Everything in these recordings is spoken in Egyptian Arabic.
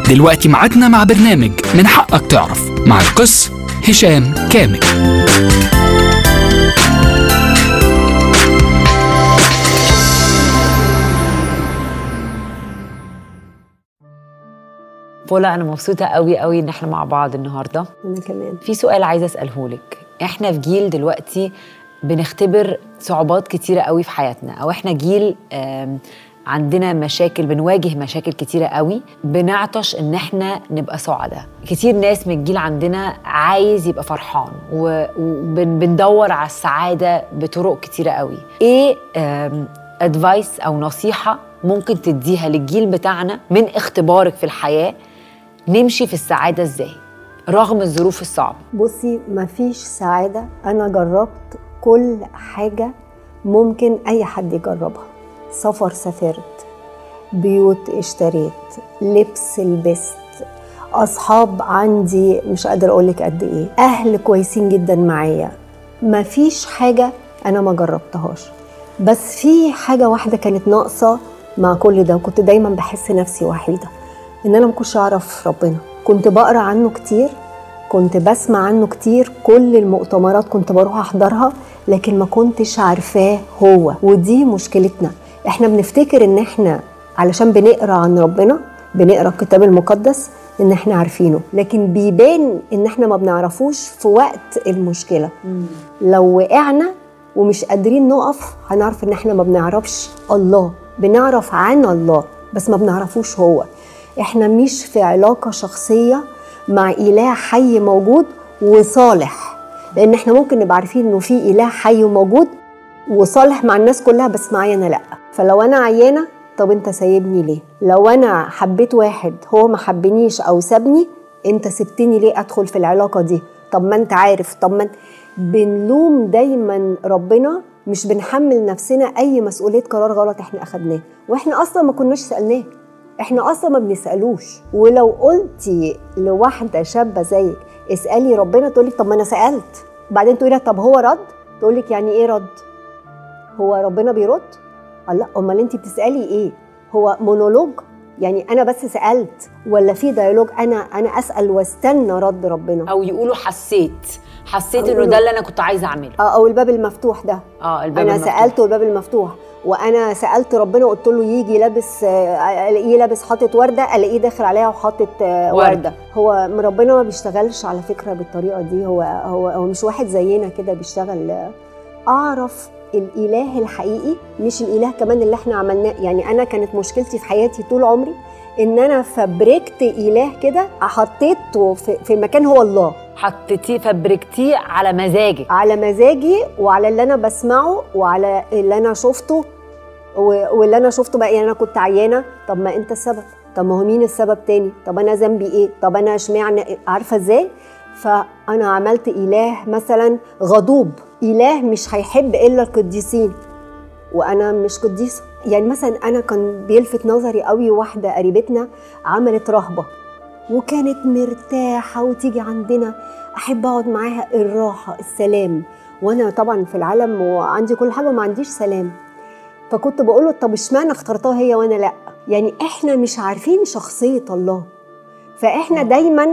دلوقتي ميعادنا مع برنامج من حقك تعرف مع القس هشام كامل بولا انا مبسوطه قوي قوي ان احنا مع بعض النهارده انا كمان في سؤال عايزه اساله لك احنا في جيل دلوقتي بنختبر صعوبات كتيره قوي في حياتنا او احنا جيل آم، عندنا مشاكل بنواجه مشاكل كتيره قوي بنعطش ان احنا نبقى سعداء كتير ناس من الجيل عندنا عايز يبقى فرحان وبندور على السعاده بطرق كتيره قوي ايه ادفايس او نصيحه ممكن تديها للجيل بتاعنا من اختبارك في الحياه نمشي في السعاده ازاي رغم الظروف الصعبه بصي مفيش سعاده انا جربت كل حاجه ممكن اي حد يجربها سفر سافرت بيوت اشتريت لبس لبست اصحاب عندي مش قادره اقول لك قد ايه اهل كويسين جدا معايا مفيش حاجه انا ما جربتهاش بس في حاجه واحده كانت ناقصه مع كل ده وكنت دايما بحس نفسي وحيده ان انا ما كنتش اعرف ربنا كنت بقرا عنه كتير كنت بسمع عنه كتير كل المؤتمرات كنت بروح احضرها لكن ما كنتش عارفاه هو ودي مشكلتنا احنا بنفتكر ان احنا علشان بنقرا عن ربنا بنقرا الكتاب المقدس ان احنا عارفينه لكن بيبان ان احنا ما بنعرفوش في وقت المشكله لو وقعنا ومش قادرين نقف هنعرف ان احنا ما بنعرفش الله بنعرف عن الله بس ما بنعرفوش هو احنا مش في علاقه شخصيه مع اله حي موجود وصالح لان احنا ممكن نبقى عارفين انه في اله حي وموجود وصالح مع الناس كلها بس معايا انا لا فلو انا عيانه طب انت سايبني ليه لو انا حبيت واحد هو ما حبنيش او سابني انت سبتني ليه ادخل في العلاقه دي طب ما انت عارف طب ما انت بنلوم دايما ربنا مش بنحمل نفسنا اي مسؤوليه قرار غلط احنا اخدناه واحنا اصلا ما كناش سالناه احنا اصلا ما بنسالوش ولو قلتي لواحده شابه زيك اسالي ربنا تقول لك طب ما انا سالت بعدين تقولي لها طب هو رد تقول لك يعني ايه رد هو ربنا بيرد قال لا امال انت بتسالي ايه هو مونولوج يعني انا بس سالت ولا في ديالوج انا انا اسال واستنى رد ربنا او يقولوا حسيت حسيت أو انه يقولوا- ده اللي انا كنت عايزه اعمله اه او الباب المفتوح ده اه الباب انا المفتوح. سالت والباب المفتوح وانا سالت ربنا قلت له يجي لابس آه، الاقيه لابس حاطط ورده الاقيه داخل عليها وحاطط آه، وردة. ورده هو ربنا ما بيشتغلش على فكره بالطريقه دي هو هو هو مش واحد زينا كده بيشتغل آه، اعرف الاله الحقيقي مش الاله كمان اللي احنا عملناه يعني انا كانت مشكلتي في حياتي طول عمري ان انا فبركت اله كده حطيته في, في مكان هو الله حطيتيه فبركتيه على مزاجك على مزاجي وعلى اللي انا بسمعه وعلى اللي انا شفته و- واللي انا شفته بقى يعني انا كنت عيانه طب ما انت السبب طب ما هو مين السبب تاني طب انا ذنبي ايه طب انا اشمعنى إيه؟ عارفه ازاي فانا عملت اله مثلا غضوب اله مش هيحب الا القديسين وانا مش قديسه يعني مثلا انا كان بيلفت نظري قوي واحده قريبتنا عملت رهبه وكانت مرتاحه وتيجي عندنا احب اقعد معاها الراحه السلام وانا طبعا في العالم وعندي كل حاجه وما عنديش سلام فكنت بقول له طب اشمعنى اخترتها هي وانا لا يعني احنا مش عارفين شخصيه الله فاحنا دايما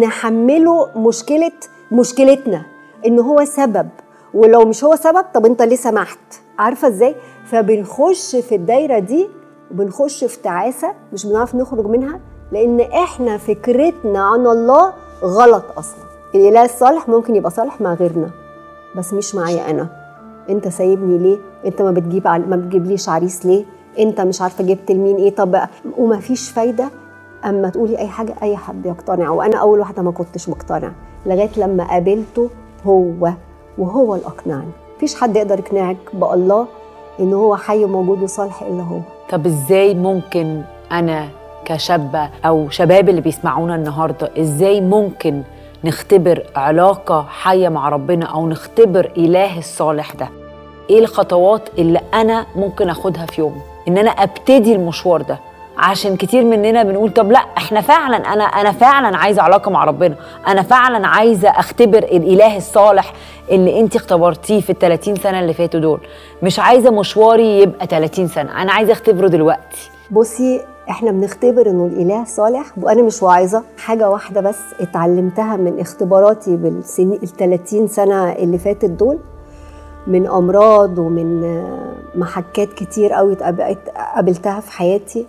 نحمله مشكله مشكلتنا ان هو سبب ولو مش هو سبب طب انت ليه سمحت عارفه ازاي فبنخش في الدايره دي وبنخش في تعاسه مش بنعرف نخرج منها لان احنا فكرتنا عن الله غلط اصلا الاله الصالح ممكن يبقى صالح مع غيرنا بس مش معايا انا انت سايبني ليه انت ما بتجيب ع- ما بتجيبليش عريس ليه انت مش عارفه جبت لمين ايه طب وما فيش فايده اما تقولي اي حاجه اي حد يقتنع وانا اول واحده ما كنتش مقتنع لغايه لما قابلته هو وهو اللي اقنعني مفيش حد يقدر يقنعك بالله ان هو حي وموجود وصالح الا هو طب ازاي ممكن انا كشابه او شباب اللي بيسمعونا النهارده ازاي ممكن نختبر علاقه حيه مع ربنا او نختبر اله الصالح ده ايه الخطوات اللي انا ممكن اخدها في يوم ان انا ابتدي المشوار ده عشان كتير مننا بنقول طب لا احنا فعلا انا انا فعلا عايزه علاقه مع ربنا انا فعلا عايزه اختبر الاله الصالح اللي انت اختبرتيه في ال 30 سنه اللي فاتوا دول مش عايزه مشواري يبقى 30 سنه انا عايزه اختبره دلوقتي بصي احنا بنختبر انه الاله صالح وانا مش واعظه حاجه واحده بس اتعلمتها من اختباراتي بالسنين ال 30 سنه اللي فاتت دول من امراض ومن آه، محكات كتير قوي اتقابلت- قابلتها في حياتي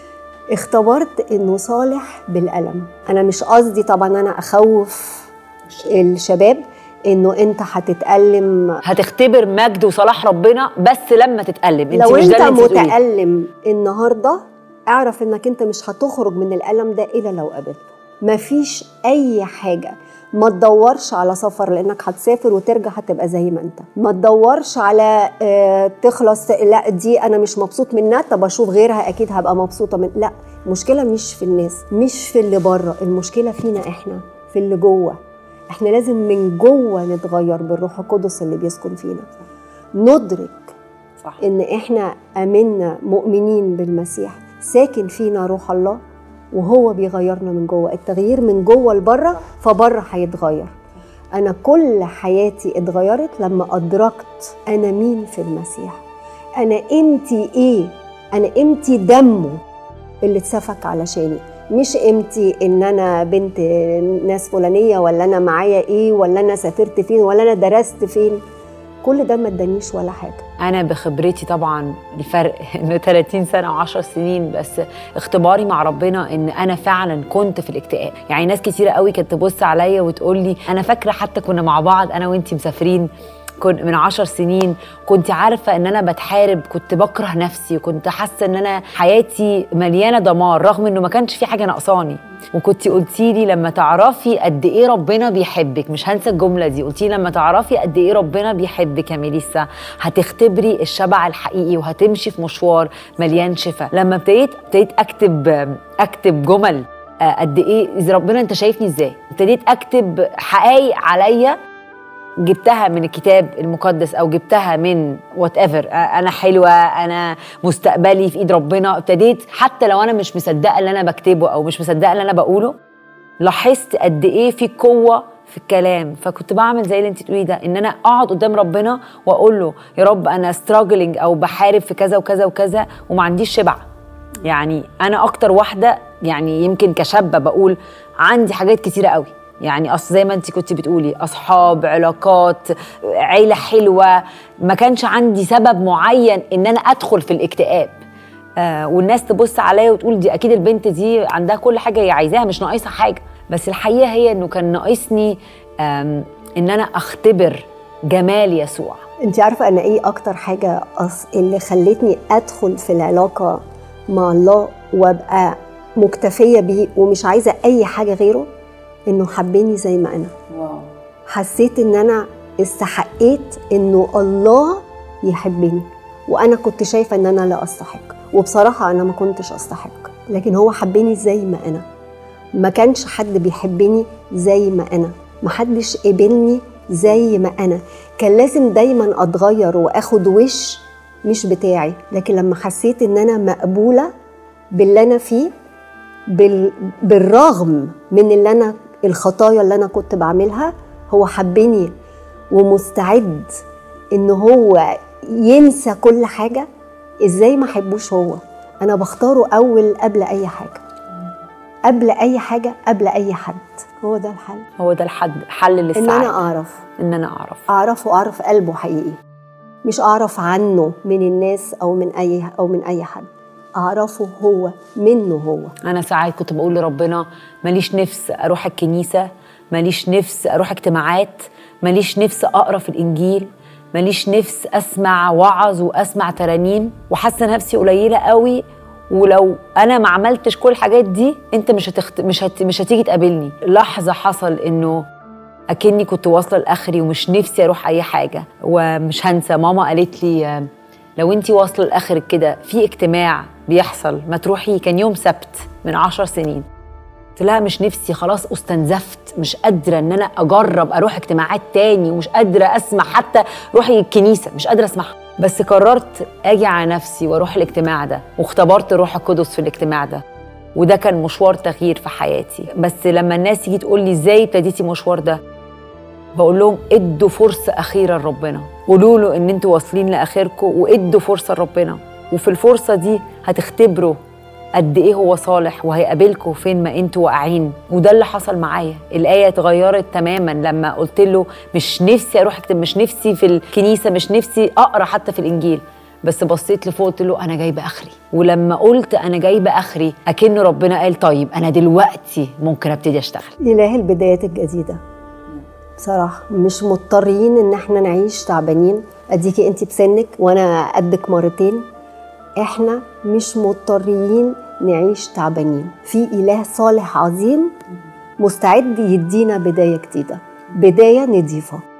اختبرت انه صالح بالالم انا مش قصدي طبعا انا اخوف الشباب انه انت هتتالم هتختبر مجد وصلاح ربنا بس لما تتألم انت لو مش انت ده اللي انت بتقوليه. متألم النهارده اعرف انك انت مش هتخرج من الألم ده الا لو قابلته مفيش اي حاجة ما تدورش على سفر لانك هتسافر وترجع هتبقى زي ما انت ما تدورش على آه تخلص لا دي انا مش مبسوط منها طب اشوف غيرها اكيد هبقى مبسوطة من لا المشكلة مش في الناس مش في اللي بره المشكلة فينا احنا في اللي جوه احنا لازم من جوه نتغير بالروح القدس اللي بيسكن فينا ندرك صح ان احنا امنا مؤمنين بالمسيح ساكن فينا روح الله وهو بيغيرنا من جوه التغيير من جوه لبره فبره هيتغير انا كل حياتي اتغيرت لما ادركت انا مين في المسيح انا قيمتي ايه انا قيمتي دمه اللي اتسفك علشاني مش قيمتي ان انا بنت ناس فلانيه ولا انا معايا ايه ولا انا سافرت فين ولا انا درست فين كل ده ما ادانيش ولا حاجه انا بخبرتي طبعا الفرق انه 30 سنه و10 سنين بس اختباري مع ربنا ان انا فعلا كنت في الاكتئاب يعني ناس كتيره قوي كانت تبص عليا وتقول لي انا فاكره حتى كنا مع بعض انا وانتي مسافرين كن من عشر سنين كنت عارفة ان انا بتحارب كنت بكره نفسي وكنت حاسة ان انا حياتي مليانة دمار رغم انه ما كانش في حاجة ناقصاني وكنت قلتي لي لما تعرفي قد ايه ربنا بيحبك مش هنسى الجملة دي قلتي لما تعرفي قد ايه ربنا بيحبك يا ميليسا هتختبري الشبع الحقيقي وهتمشي في مشوار مليان شفاء لما ابتديت ابتديت اكتب اكتب جمل آه، قد ايه اذا ربنا انت شايفني ازاي ابتديت اكتب حقائق عليا جبتها من الكتاب المقدس او جبتها من وات ايفر انا حلوه انا مستقبلي في ايد ربنا ابتديت حتى لو انا مش مصدقه اللي انا بكتبه او مش مصدقه اللي انا بقوله لاحظت قد ايه في قوه في الكلام فكنت بعمل زي اللي انت تقولي ده ان انا اقعد قدام ربنا واقول له يا رب انا ستراجلينج او بحارب في كذا وكذا وكذا وما عنديش شبع يعني انا اكتر واحده يعني يمكن كشابه بقول عندي حاجات كتيره قوي يعني اصل زي ما انت كنت بتقولي اصحاب علاقات عيله حلوه ما كانش عندي سبب معين ان انا ادخل في الاكتئاب آه والناس تبص عليا وتقول دي اكيد البنت دي عندها كل حاجه هي عايزاها مش ناقصها حاجه بس الحقيقه هي انه كان ناقصني آم، ان انا اختبر جمال يسوع انت عارفه انا ايه اكتر حاجه أص... اللي خلتني ادخل في العلاقه مع الله وابقى مكتفيه بيه ومش عايزه اي حاجه غيره انه حبني زي ما انا حسيت ان انا استحقيت انه الله يحبني وانا كنت شايفه ان انا لا استحق وبصراحه انا ما كنتش استحق لكن هو حبني زي ما انا ما كانش حد بيحبني زي ما انا ما حدش قبلني زي ما انا كان لازم دايما اتغير واخد وش مش بتاعي لكن لما حسيت ان انا مقبوله باللي انا فيه بال... بالرغم من اللي انا الخطايا اللي انا كنت بعملها هو حبني ومستعد ان هو ينسى كل حاجه ازاي ما احبوش هو انا بختاره اول قبل اي حاجه قبل اي حاجه قبل اي حد هو ده الحل هو ده الحد حل ان للسعاده انا اعرف ان انا اعرف اعرفه اعرف قلبه حقيقي مش اعرف عنه من الناس او من اي او من اي حد اعرفه هو منه هو انا ساعات كنت بقول لربنا ماليش نفس اروح الكنيسه ماليش نفس اروح اجتماعات ماليش نفس اقرا في الانجيل ماليش نفس اسمع وعظ واسمع ترانيم وحاسه نفسي قليله قوي ولو انا ما عملتش كل الحاجات دي انت مش هتخت... مش هت... مش هتيجي تقابلني لحظه حصل انه اكني كنت واصله لاخري ومش نفسي اروح اي حاجه ومش هنسى ماما قالت لي آه، لو انت واصله لاخرك كده في اجتماع بيحصل ما تروحي كان يوم سبت من عشر سنين قلت لها مش نفسي خلاص استنزفت مش قادره ان انا اجرب اروح اجتماعات تاني ومش قادره اسمع حتى روحي الكنيسه مش قادره اسمعها بس قررت اجي على نفسي واروح الاجتماع ده واختبرت الروح القدس في الاجتماع ده وده كان مشوار تغيير في حياتي بس لما الناس تيجي تقول لي ازاي ابتديتي المشوار ده بقول لهم ادوا فرصه اخيره لربنا قولوا له ان انتوا واصلين لاخركم وادوا فرصه لربنا وفي الفرصه دي هتختبروا قد ايه هو صالح وهيقابلكم فين ما انتوا واقعين وده اللي حصل معايا الايه اتغيرت تماما لما قلت له مش نفسي اروح اكتب مش نفسي في الكنيسه مش نفسي اقرا حتى في الانجيل بس بصيت لفوق قلت له انا جايبه اخري ولما قلت انا جايبه اخري اكن ربنا قال طيب انا دلوقتي ممكن ابتدي اشتغل إله البدايات الجديدة بصراحة مش مضطرين إن احنا نعيش تعبانين أديكي أنت بسنك وأنا قدك مرتين احنا مش مضطرين نعيش تعبانين في إله صالح عظيم مستعد يدينا بداية جديدة بداية نضيفة